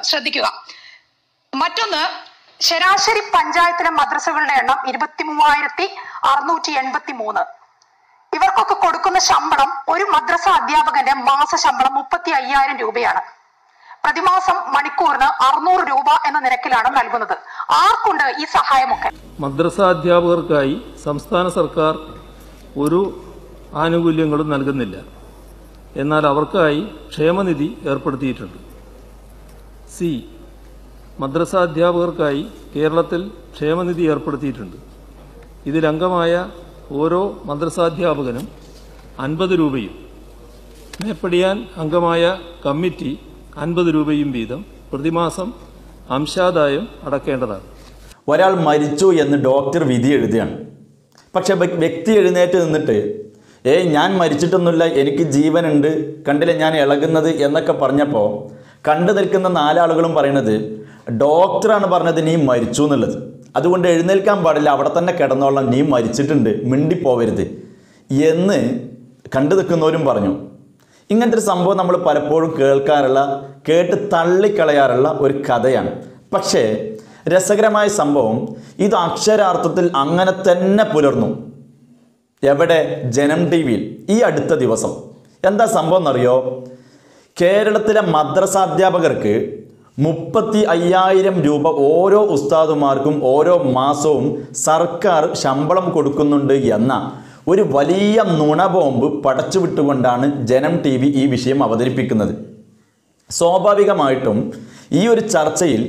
ശ്രദ്ധിക്കുക മറ്റൊന്ന് ശരാശരി പഞ്ചായത്തിലെ മദ്രസകളുടെ എണ്ണം ഇരുപത്തി മൂവായിരത്തി അറുന്നൂറ്റി എൺപത്തി മൂന്ന് ഇവർക്കൊക്കെ കൊടുക്കുന്ന ശമ്പളം ഒരു മദ്രസ അധ്യാപകന്റെ മാസ ശമ്പളം മുപ്പത്തി അയ്യായിരം രൂപയാണ് പ്രതിമാസം മണിക്കൂറിന് അറുന്നൂറ് രൂപ എന്ന നിരക്കിലാണ് നൽകുന്നത് ആർക്കുണ്ട് ഈ സഹായമൊക്കെ മദ്രസ അധ്യാപകർക്കായി സംസ്ഥാന സർക്കാർ ഒരു ആനുകൂല്യങ്ങളും നൽകുന്നില്ല എന്നാൽ അവർക്കായി ക്ഷേമനിധി ഏർപ്പെടുത്തിയിട്ടുണ്ട് സി മദ്രസ അധ്യാപകർക്കായി കേരളത്തിൽ ക്ഷേമനിധി ഏർപ്പെടുത്തിയിട്ടുണ്ട് ഇതിലംഗമായ ഓരോ മദ്രസാധ്യാപകനും അൻപത് രൂപയും മേപ്പടിയാൻ അംഗമായ കമ്മിറ്റി അൻപത് രൂപയും വീതം പ്രതിമാസം അംശാദായം അടക്കേണ്ടതാണ് ഒരാൾ മരിച്ചു എന്ന് ഡോക്ടർ വിധി എഴുതുകയാണ് പക്ഷെ വ്യ- വ്യക്തി എഴുന്നേറ്റ് നിന്നിട്ട് ഏയ് ഞാൻ മരിച്ചിട്ടൊന്നുമില്ല എനിക്ക് ജീവനുണ്ട് കണ്ടില്ല ഞാൻ ഇളകുന്നത് എന്നൊക്കെ പറഞ്ഞപ്പോൾ കണ്ടു നിൽക്കുന്ന നാലാളുകളും പറയുന്നത് ഡോക്ടറാണ് പറഞ്ഞത് നീ മരിച്ചു എന്നുള്ളത് അതുകൊണ്ട് എഴുന്നേൽക്കാൻ പാടില്ല അവിടെ തന്നെ കിടന്നോളാം നീ മരിച്ചിട്ടുണ്ട് മിണ്ടിപ്പോവരുത് എന്ന് കണ്ടു നിൽക്കുന്നവരും പറഞ്ഞു ഇങ്ങനത്തെ ഒരു സംഭവം നമ്മൾ പലപ്പോഴും കേൾക്കാറുള്ള കേട്ട് തള്ളിക്കളയാറുള്ള ഒരു കഥയാണ് പക്ഷേ രസകരമായ സംഭവം ഇത് അക്ഷരാർത്ഥത്തിൽ അങ്ങനെ തന്നെ പുലർന്നു എവിടെ ജനം ടി വിയിൽ ഈ അടുത്ത ദിവസം എന്താ സംഭവം എന്നറിയോ കേരളത്തിലെ മദ്രസാധ്യാപകർക്ക് മുപ്പത്തി അയ്യായിരം രൂപ ഓരോ ഉസ്താദുമാർക്കും ഓരോ മാസവും സർക്കാർ ശമ്പളം കൊടുക്കുന്നുണ്ട് എന്ന ഒരു വലിയ നുണ ബോംബ് പടച്ചുവിട്ടുകൊണ്ടാണ് ജനം ടി വി ഈ വിഷയം അവതരിപ്പിക്കുന്നത് സ്വാഭാവികമായിട്ടും ഈ ഒരു ചർച്ചയിൽ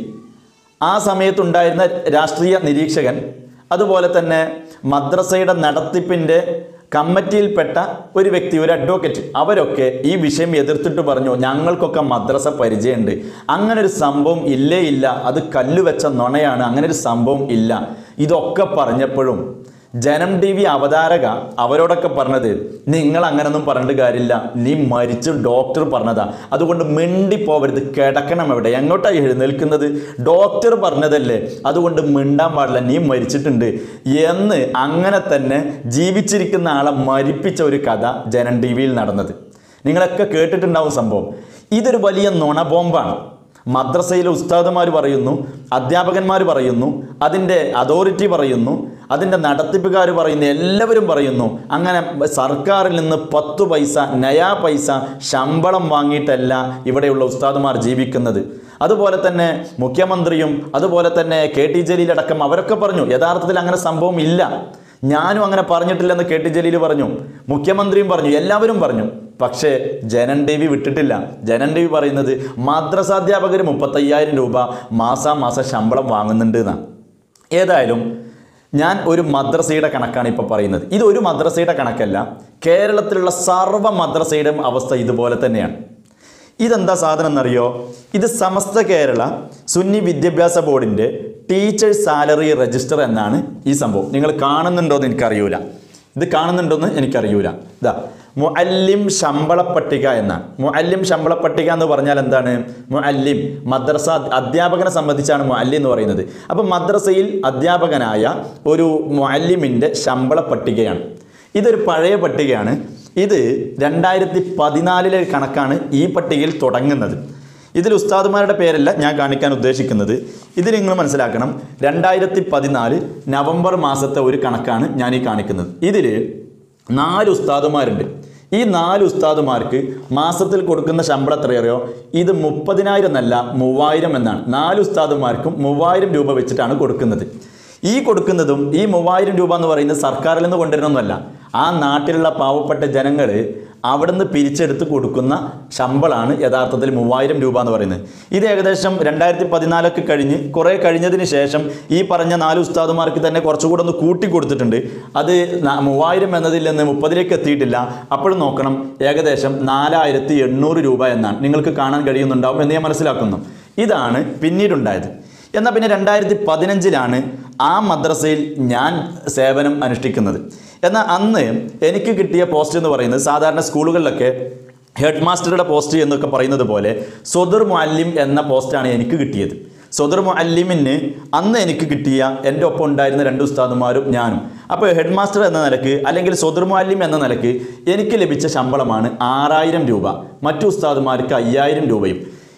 ആ സമയത്തുണ്ടായിരുന്ന രാഷ്ട്രീയ നിരീക്ഷകൻ അതുപോലെ തന്നെ മദ്രസയുടെ നടത്തിപ്പിൻ്റെ കമ്മിറ്റിയിൽപ്പെട്ട ഒരു വ്യക്തി ഒരു അഡ്വക്കേറ്റ് അവരൊക്കെ ഈ വിഷയം എതിർത്തിട്ട് പറഞ്ഞു ഞങ്ങൾക്കൊക്കെ മദ്രസ പരിചയമുണ്ട് അങ്ങനെ ഒരു സംഭവം ഇല്ലേ ഇല്ല അത് കല്ലുവെച്ച നുണയാണ് അങ്ങനെ ഒരു സംഭവം ഇല്ല ഇതൊക്കെ പറഞ്ഞപ്പോഴും ജനം ടി വി അവതാരക അവരോടൊക്കെ പറഞ്ഞത് നിങ്ങൾ അങ്ങനൊന്നും പറഞ്ഞിട്ട് കാര്യമില്ല നീ മരിച്ചു ഡോക്ടർ പറഞ്ഞതാ അതുകൊണ്ട് മിണ്ടിപ്പോവരുത് കിടക്കണം എവിടെ എങ്ങോട്ടാണ് എഴുന്നേൽക്കുന്നത് ഡോക്ടർ പറഞ്ഞതല്ലേ അതുകൊണ്ട് മിണ്ടാൻ പാടില്ല നീ മരിച്ചിട്ടുണ്ട് എന്ന് അങ്ങനെ തന്നെ ജീവിച്ചിരിക്കുന്ന ആളെ മരിപ്പിച്ച ഒരു കഥ ജനം ടി വിയിൽ നടന്നത് നിങ്ങളൊക്കെ കേട്ടിട്ടുണ്ടാവും സംഭവം ഇതൊരു വലിയ നുണ ബോംബാണ് മദ്രസയിലെ ഉസ്താദുമാർ പറയുന്നു അധ്യാപകന്മാർ പറയുന്നു അതിൻ്റെ അതോറിറ്റി പറയുന്നു അതിൻ്റെ നടത്തിപ്പുകാർ പറയുന്നു എല്ലാവരും പറയുന്നു അങ്ങനെ സർക്കാരിൽ നിന്ന് പത്തു പൈസ നയാ പൈസ ശമ്പളം വാങ്ങിയിട്ടല്ല ഇവിടെയുള്ള ഉസ്താദുമാർ ജീവിക്കുന്നത് അതുപോലെ തന്നെ മുഖ്യമന്ത്രിയും അതുപോലെ തന്നെ കെ ടി ജലീലടക്കം അവരൊക്കെ പറഞ്ഞു യഥാർത്ഥത്തിൽ അങ്ങനെ സംഭവം ഇല്ല ഞാനും അങ്ങനെ പറഞ്ഞിട്ടില്ലെന്ന് കെ ടി ജലീൽ പറഞ്ഞു മുഖ്യമന്ത്രിയും പറഞ്ഞു എല്ലാവരും പറഞ്ഞു പക്ഷേ ജനൻ ദേവി വിട്ടിട്ടില്ല ജനൻ ദേവി പറയുന്നത് മദ്രസാധ്യാപകർ മുപ്പത്തയ്യായിരം രൂപ മാസാമാസം ശമ്പളം വാങ്ങുന്നുണ്ട് എന്നാണ് ഏതായാലും ഞാൻ ഒരു മദ്രസയുടെ കണക്കാണ് ഇപ്പോൾ പറയുന്നത് ഇത് ഒരു മദ്രസയുടെ കണക്കല്ല കേരളത്തിലുള്ള സർവ്വ മദ്രസയുടെയും അവസ്ഥ ഇതുപോലെ തന്നെയാണ് ഇതെന്താ സാധനം എന്നറിയോ ഇത് സമസ്ത കേരള സുന്നി വിദ്യാഭ്യാസ ബോർഡിൻ്റെ ടീച്ചേഴ്സ് സാലറി രജിസ്റ്റർ എന്നാണ് ഈ സംഭവം നിങ്ങൾ കാണുന്നുണ്ടോ എന്ന് എനിക്കറിയൂല ഇത് കാണുന്നുണ്ടോന്ന് എനിക്കറിയൂല ഇതാ മുഅല്ലിം ശമ്പള പട്ടിക എന്നാണ് മുഅല്ലിം ശമ്പള പട്ടിക എന്ന് പറഞ്ഞാൽ എന്താണ് മുഅല്ലിം മദ്രസ അധ്യാപകനെ സംബന്ധിച്ചാണ് മുഅല്ലിം എന്ന് പറയുന്നത് അപ്പം മദ്രസയിൽ അധ്യാപകനായ ഒരു മുഅല്ലിമിൻ്റെ ശമ്പള പട്ടികയാണ് ഇതൊരു പഴയ പട്ടികയാണ് ഇത് രണ്ടായിരത്തി പതിനാലിലെ കണക്കാണ് ഈ പട്ടികയിൽ തുടങ്ങുന്നത് ഇതിൽ ഉസ്താദുമാരുടെ പേരല്ല ഞാൻ കാണിക്കാൻ ഉദ്ദേശിക്കുന്നത് ഇതിൽ നിങ്ങൾ മനസ്സിലാക്കണം രണ്ടായിരത്തി പതിനാല് നവംബർ മാസത്തെ ഒരു കണക്കാണ് ഞാൻ ഈ കാണിക്കുന്നത് ഇതിൽ നാല് ഉസ്താദുമാരുണ്ട് ഈ നാല് ഉസ്താദുമാർക്ക് മാസത്തിൽ കൊടുക്കുന്ന ശമ്പളം എത്രയറിയോ ഇത് മുപ്പതിനായിരം എന്നല്ല മൂവായിരം എന്നാണ് നാല് ഉസ്താദുമാർക്കും മൂവായിരം രൂപ വെച്ചിട്ടാണ് കൊടുക്കുന്നത് ഈ കൊടുക്കുന്നതും ഈ മൂവായിരം രൂപ എന്ന് പറയുന്നത് സർക്കാരിൽ നിന്ന് കൊണ്ടുവരുന്നൊന്നുമല്ല ആ നാട്ടിലുള്ള പാവപ്പെട്ട ജനങ്ങൾ അവിടുന്ന് പിരിച്ചെടുത്ത് കൊടുക്കുന്ന ശമ്പളമാണ് യഥാർത്ഥത്തിൽ മൂവായിരം രൂപ എന്ന് പറയുന്നത് ഇത് ഏകദേശം രണ്ടായിരത്തി പതിനാലൊക്കെ കഴിഞ്ഞ് കുറേ കഴിഞ്ഞതിന് ശേഷം ഈ പറഞ്ഞ നാല് ഉസ്താദുമാർക്ക് തന്നെ കുറച്ചുകൂടെ ഒന്ന് കൂട്ടി കൊടുത്തിട്ടുണ്ട് അത് ന- മൂവായിരം എന്നതിൽ നിന്ന് മുപ്പതിലേക്ക് എത്തിയിട്ടില്ല അപ്പോഴും നോക്കണം ഏകദേശം നാലായിരത്തി എണ്ണൂറ് രൂപ എന്നാണ് നിങ്ങൾക്ക് കാണാൻ കഴിയുന്നുണ്ടാവും എന്ന് ഞാൻ മനസ്സിലാക്കുന്നു ഇതാണ് പിന്നീടുണ്ടായത് എന്നാൽ പിന്നെ രണ്ടായിരത്തി പതിനഞ്ചിലാണ് ആ മദ്രസയിൽ ഞാൻ സേവനം അനുഷ്ഠിക്കുന്നത് എന്നാൽ അന്ന് എനിക്ക് കിട്ടിയ പോസ്റ്റ് എന്ന് പറയുന്നത് സാധാരണ സ്കൂളുകളിലൊക്കെ ഹെഡ് മാസ്റ്ററുടെ പോസ്റ്റ് എന്നൊക്കെ പറയുന്നത് പോലെ സ്വദർ മുഅല്ലിം എന്ന പോസ്റ്റാണ് എനിക്ക് കിട്ടിയത് സ്വദർ മുഅല്ലിമിന് അന്ന് എനിക്ക് കിട്ടിയ എൻ്റെ ഒപ്പം ഉണ്ടായിരുന്ന രണ്ട് ഉസ്താദുമാരും ഞാനും അപ്പോൾ ഹെഡ് മാസ്റ്റർ എന്ന നിലക്ക് അല്ലെങ്കിൽ സ്വദർ മുഅല്ലിം എന്ന നിലക്ക് എനിക്ക് ലഭിച്ച ശമ്പളമാണ് ആറായിരം രൂപ മറ്റു ഉസ്താദുമാർക്ക് അയ്യായിരം രൂപയും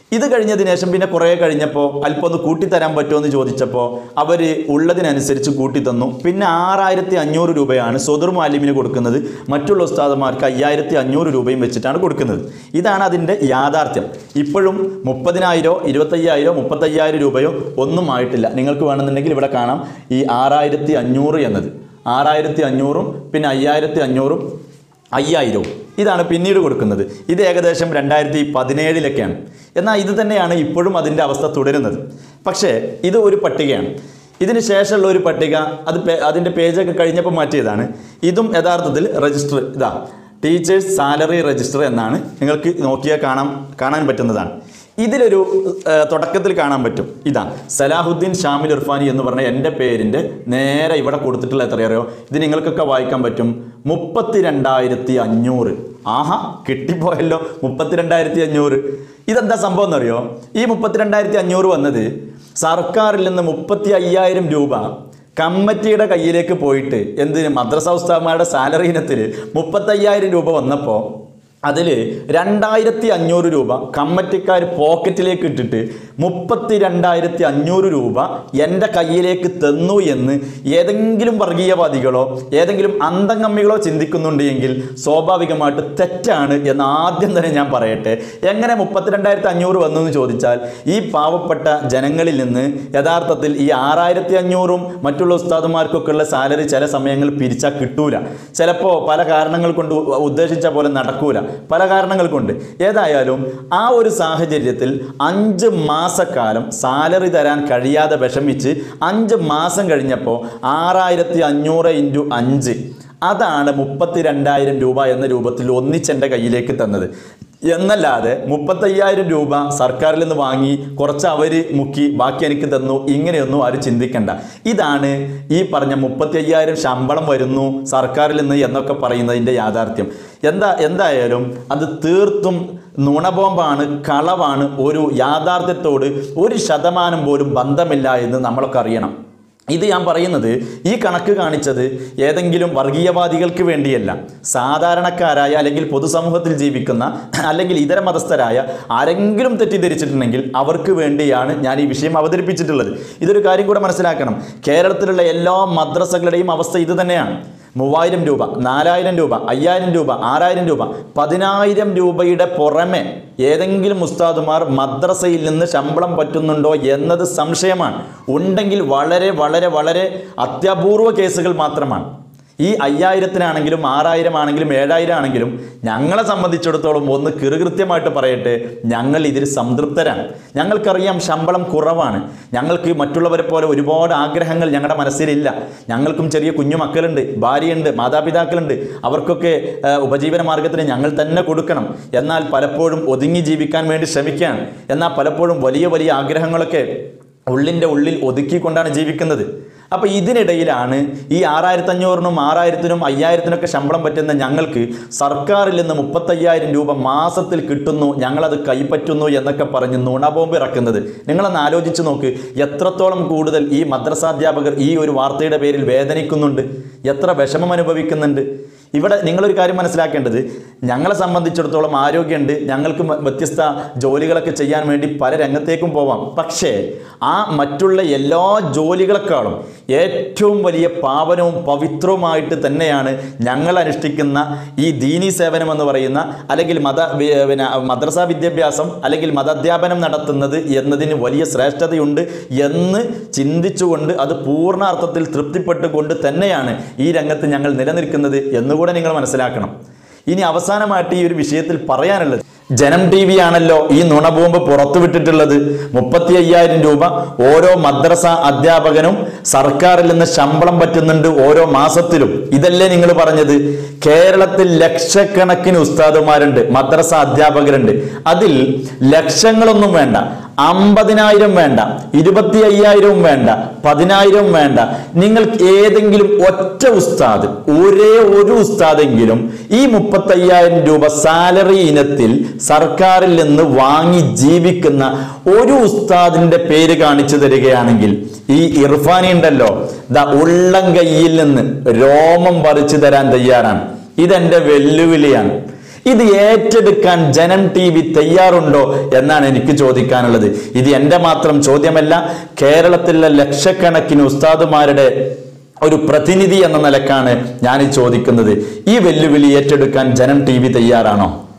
ഇത് കഴിഞ്ഞതിന് ശേഷം പിന്നെ കുറേ കഴിഞ്ഞപ്പോൾ അല്പം ഒന്ന് കൂട്ടിത്തരാൻ പറ്റുമോ എന്ന് ചോദിച്ചപ്പോൾ അവർ ഉള്ളതിനനുസരിച്ച് കൂട്ടിത്തന്നു പിന്നെ ആറായിരത്തി അഞ്ഞൂറ് രൂപയാണ് സ്വദുർ മാലിമിന് കൊടുക്കുന്നത് മറ്റുള്ള ഉസ്താദന്മാർക്ക് അയ്യായിരത്തി അഞ്ഞൂറ് രൂപയും വെച്ചിട്ടാണ് കൊടുക്കുന്നത് ഇതാണ് അതിൻ്റെ യാഥാർത്ഥ്യം ഇപ്പോഴും മുപ്പതിനായിരോ ഇരുപത്തയ്യായിരോ മുപ്പത്തയ്യായിരം രൂപയോ ഒന്നും ആയിട്ടില്ല നിങ്ങൾക്ക് വേണമെന്നുണ്ടെങ്കിൽ ഇവിടെ കാണാം ഈ ആറായിരത്തി അഞ്ഞൂറ് എന്നത് ആറായിരത്തി അഞ്ഞൂറും പിന്നെ അയ്യായിരത്തി അഞ്ഞൂറും അയ്യായിരവും ഇതാണ് പിന്നീട് കൊടുക്കുന്നത് ഇത് ഏകദേശം രണ്ടായിരത്തി പതിനേഴിലൊക്കെയാണ് എന്നാൽ ഇത് തന്നെയാണ് ഇപ്പോഴും അതിൻ്റെ അവസ്ഥ തുടരുന്നത് പക്ഷേ ഇത് ഒരു പട്ടികയാണ് ഇതിന് ശേഷമുള്ള ഒരു പട്ടിക അത് പേ- അതിൻ്റെ പേജൊക്കെ കഴിഞ്ഞപ്പോൾ മാറ്റിയതാണ് ഇതും യഥാർത്ഥത്തിൽ രജിസ്റ്റർ ഇതാ ടീച്ചേഴ്സ് സാലറി രജിസ്റ്റർ എന്നാണ് നിങ്ങൾക്ക് നോക്കിയാൽ കാണാൻ കാണാൻ പറ്റുന്നതാണ് ഇതിലൊരു ഏഹ്, തുടക്കത്തിൽ കാണാൻ പറ്റും ഇതാ സലാഹുദ്ദീൻ ഷാമിൽ ഇർഫാനി എന്ന് പറഞ്ഞ എൻ്റെ പേരിൻ്റെ നേരെ ഇവിടെ കൊടുത്തിട്ടുള്ള എത്രയറിയോ ഇത് നിങ്ങൾക്കൊക്കെ വായിക്കാൻ പറ്റും മുപ്പത്തിരണ്ടായിരത്തി അഞ്ഞൂറ് ആഹാ കിട്ടിപ്പോയല്ലോ മുപ്പത്തിരണ്ടായിരത്തി അഞ്ഞൂറ് ഇതെന്താ സംഭവം എന്നറിയോ ഈ മുപ്പത്തിരണ്ടായിരത്തി അഞ്ഞൂറ് വന്നത് സർക്കാരിൽ നിന്ന് മുപ്പത്തി അയ്യായിരം രൂപ കമ്മിറ്റിയുടെ കയ്യിലേക്ക് പോയിട്ട് എന്തിന് മദ്രസ ഉസ്താദ്മാരുടെ സാലറി ഇനത്തിൽ മുപ്പത്തയ്യായിരം രൂപ വന്നപ്പോൾ അതിൽ രണ്ടായിരത്തി അഞ്ഞൂറ് രൂപ കമ്മറ്റിക്കാർ പോക്കറ്റിലേക്ക് ഇട്ടിട്ട് മുപ്പത്തി രണ്ടായിരത്തി അഞ്ഞൂറ് രൂപ എൻ്റെ കയ്യിലേക്ക് തന്നു എന്ന് ഏതെങ്കിലും വർഗീയവാദികളോ ഏതെങ്കിലും അന്തംഗമ്മികളോ ചിന്തിക്കുന്നുണ്ടെങ്കിൽ സ്വാഭാവികമായിട്ട് തെറ്റാണ് എന്ന് ആദ്യം തന്നെ ഞാൻ പറയട്ടെ എങ്ങനെ മുപ്പത്തിരണ്ടായിരത്തി അഞ്ഞൂറ് വന്നു എന്ന് ചോദിച്ചാൽ ഈ പാവപ്പെട്ട ജനങ്ങളിൽ നിന്ന് യഥാർത്ഥത്തിൽ ഈ ആറായിരത്തി അഞ്ഞൂറും മറ്റുള്ള ഉസ്താദുമാർക്കൊക്കെ ഉള്ള സാലറി ചില സമയങ്ങളിൽ പിരിച്ചാൽ കിട്ടൂല ചിലപ്പോൾ പല കാരണങ്ങൾ കൊണ്ട് ഉ- ഉദ്ദേശിച്ച പോലെ നടക്കൂല പല കാരണങ്ങൾ കൊണ്ട് ഏതായാലും ആ ഒരു സാഹചര്യത്തിൽ അഞ്ച് മാസക്കാലം സാലറി തരാൻ കഴിയാതെ വിഷമിച്ച് അഞ്ച് മാസം കഴിഞ്ഞപ്പോൾ ആറായിരത്തി അഞ്ഞൂറ് ഇൻറ്റു അഞ്ച് അതാണ് മുപ്പത്തി രണ്ടായിരം രൂപ എന്ന രൂപത്തിൽ ഒന്നിച്ചെൻ്റെ കയ്യിലേക്ക് തന്നത് എന്നല്ലാതെ മുപ്പത്തയ്യായിരം രൂപ സർക്കാരിൽ നിന്ന് വാങ്ങി കുറച്ച് അവർ മുക്കി ബാക്കി എനിക്ക് തന്നു ഇങ്ങനെയൊന്നും ആരും ചിന്തിക്കണ്ട ഇതാണ് ഈ പറഞ്ഞ മുപ്പത്തി അയ്യായിരം ശമ്പളം വരുന്നു സർക്കാരിൽ നിന്ന് എന്നൊക്കെ പറയുന്നതിൻ്റെ യാഥാർത്ഥ്യം എന്താ എന്തായാലും അത് തീർത്തും നുണബോംബാണ് കളവാണ് ഒരു യാഥാർത്ഥ്യത്തോട് ഒരു ശതമാനം പോലും ബന്ധമില്ല എന്ന് നമ്മളൊക്കെ അറിയണം ഇത് ഞാൻ പറയുന്നത് ഈ കണക്ക് കാണിച്ചത് ഏതെങ്കിലും വർഗീയവാദികൾക്ക് വേണ്ടിയല്ല സാധാരണക്കാരായ അല്ലെങ്കിൽ പൊതുസമൂഹത്തിൽ ജീവിക്കുന്ന അല്ലെങ്കിൽ ഇതര മതസ്ഥരായ ആരെങ്കിലും തെറ്റിദ്ധരിച്ചിട്ടുണ്ടെങ്കിൽ അവർക്ക് വേണ്ടിയാണ് ഞാൻ ഈ വിഷയം അവതരിപ്പിച്ചിട്ടുള്ളത് ഇതൊരു കാര്യം കൂടെ മനസ്സിലാക്കണം കേരളത്തിലുള്ള എല്ലാ മദ്രസകളുടെയും അവസ്ഥ ഇത് തന്നെയാണ് മൂവായിരം രൂപ നാലായിരം രൂപ അയ്യായിരം രൂപ ആറായിരം രൂപ പതിനായിരം രൂപയുടെ പുറമെ ഏതെങ്കിലും ഉസ്താദുമാർ മദ്രസയിൽ നിന്ന് ശമ്പളം പറ്റുന്നുണ്ടോ എന്നത് സംശയമാണ് ഉണ്ടെങ്കിൽ വളരെ വളരെ വളരെ അത്യപൂർവ കേസുകൾ മാത്രമാണ് ഈ അയ്യായിരത്തിനാണെങ്കിലും ആറായിരം ആണെങ്കിലും ഏഴായിരം ആണെങ്കിലും ഞങ്ങളെ സംബന്ധിച്ചിടത്തോളം ഒന്ന് കൃത്യമായിട്ട് പറയട്ടെ ഞങ്ങൾ ഇതിൽ സംതൃപ്തരാണ് ഞങ്ങൾക്കറിയാം ശമ്പളം കുറവാണ് ഞങ്ങൾക്ക് മറ്റുള്ളവരെ പോലെ ഒരുപാട് ആഗ്രഹങ്ങൾ ഞങ്ങളുടെ മനസ്സിലില്ല ഞങ്ങൾക്കും ചെറിയ കുഞ്ഞു മക്കളുണ്ട് ഭാര്യയുണ്ട് മാതാപിതാക്കളുണ്ട് അവർക്കൊക്കെ ആ, ഉപജീവന മാർഗത്തിന് ഞങ്ങൾ തന്നെ കൊടുക്കണം എന്നാൽ പലപ്പോഴും ഒതുങ്ങി ജീവിക്കാൻ വേണ്ടി ശ്രമിക്കുകയാണ് എന്നാൽ പലപ്പോഴും വലിയ വലിയ ആഗ്രഹങ്ങളൊക്കെ ഉള്ളിൻ്റെ ഉള്ളിൽ ഒതുക്കിക്കൊണ്ടാണ് ജീവിക്കുന്നത് അപ്പോൾ ഇതിനിടയിലാണ് ഈ ആറായിരത്തി അഞ്ഞൂറിനും ആറായിരത്തിനും അയ്യായിരത്തിനൊക്കെ ശമ്പളം പറ്റുന്ന ഞങ്ങൾക്ക് സർക്കാരിൽ നിന്ന് മുപ്പത്തയ്യായിരം രൂപ മാസത്തിൽ കിട്ടുന്നു ഞങ്ങളത് കൈപ്പറ്റുന്നു എന്നൊക്കെ പറഞ്ഞ് നുണബോംബ് ഇറക്കുന്നത് നിങ്ങളൊന്ന് ആലോചിച്ച് നോക്ക് എത്രത്തോളം കൂടുതൽ ഈ മദ്രസാധ്യാപകർ ഈ ഒരു വാർത്തയുടെ പേരിൽ വേദനിക്കുന്നുണ്ട് എത്ര വിഷമം അനുഭവിക്കുന്നുണ്ട് ഇവിടെ നിങ്ങളൊരു കാര്യം മനസ്സിലാക്കേണ്ടത് ഞങ്ങളെ സംബന്ധിച്ചിടത്തോളം ആരോഗ്യമുണ്ട് ഞങ്ങൾക്ക് മ- വ്യത്യസ്ത ജോലികളൊക്കെ ചെയ്യാൻ വേണ്ടി പല രംഗത്തേക്കും പോവാം പക്ഷേ ആ മറ്റുള്ള എല്ലാ ജോലികളെക്കാളും ഏറ്റവും വലിയ പാവനവും പവിത്രവുമായിട്ട് തന്നെയാണ് ഞങ്ങൾ അനുഷ്ഠിക്കുന്ന ഈ ദീനി സേവനം എന്ന് പറയുന്ന അല്ലെങ്കിൽ മത വി- പിന്നെ മദ്രസ വിദ്യാഭ്യാസം അല്ലെങ്കിൽ മതാധ്യാപനം നടത്തുന്നത് എന്നതിന് വലിയ ശ്രേഷ്ഠതയുണ്ട് എന്ന് ചിന്തിച്ചുകൊണ്ട് അത് പൂർണ്ണ അർത്ഥത്തിൽ തൃപ്തിപ്പെട്ടുകൊണ്ട് തന്നെയാണ് ഈ രംഗത്ത് ഞങ്ങൾ നിലനിൽക്കുന്നത് എന്നുകൂടെ നിങ്ങൾ മനസ്സിലാക്കണം ഇനി അവസാനമായിട്ട് ഈ ഒരു വിഷയത്തിൽ പറയാനുള്ളത് ജനം ടി വി ആണല്ലോ ഈ നുണബോംബ് പുറത്തുവിട്ടിട്ടുള്ളത് മുപ്പത്തി അയ്യായിരം രൂപ ഓരോ മദ്രസ അധ്യാപകനും സർക്കാരിൽ നിന്ന് ശമ്പളം പറ്റുന്നുണ്ട് ഓരോ മാസത്തിലും ഇതല്ലേ നിങ്ങൾ പറഞ്ഞത് കേരളത്തിൽ ലക്ഷക്കണക്കിന് ഉസ്താദുമാരുണ്ട് മദ്രസ അധ്യാപകരുണ്ട് അതിൽ ലക്ഷങ്ങളൊന്നും വേണ്ട അമ്പതിനായിരം വേണ്ട ഇരുപത്തി അയ്യായിരവും വേണ്ട പതിനായിരവും വേണ്ട നിങ്ങൾക്ക് ഏതെങ്കിലും ഒറ്റ ഉസ്താദ് ഒരേ ഒരു ഉസ്താദെങ്കിലും ഈ മുപ്പത്തയ്യായിരം രൂപ സാലറി ഇനത്തിൽ സർക്കാരിൽ നിന്ന് വാങ്ങി ജീവിക്കുന്ന ഒരു ഉസ്താദിന്റെ പേര് കാണിച്ചു തരികയാണെങ്കിൽ ഈ ഇർഫാനി ഉണ്ടല്ലോ ദാ ഉള്ളം കയ്യിൽ നിന്ന് രോമം പറിച്ചു തരാൻ തയ്യാറാണ് ഇതെന്റെ വെല്ലുവിളിയാണ് ഇത് ഏറ്റെടുക്കാൻ ജനം ടി വി തയ്യാറുണ്ടോ എന്നാണ് എനിക്ക് ചോദിക്കാനുള്ളത് ഇത് എൻ്റെ മാത്രം ചോദ്യമല്ല കേരളത്തിലെ ലക്ഷക്കണക്കിന് ഉസ്താദുമാരുടെ ഒരു പ്രതിനിധി എന്ന നിലക്കാണ് ഞാൻ ഈ ചോദിക്കുന്നത് ഈ വെല്ലുവിളി ഏറ്റെടുക്കാൻ ജനം ടി വി തയ്യാറാണോ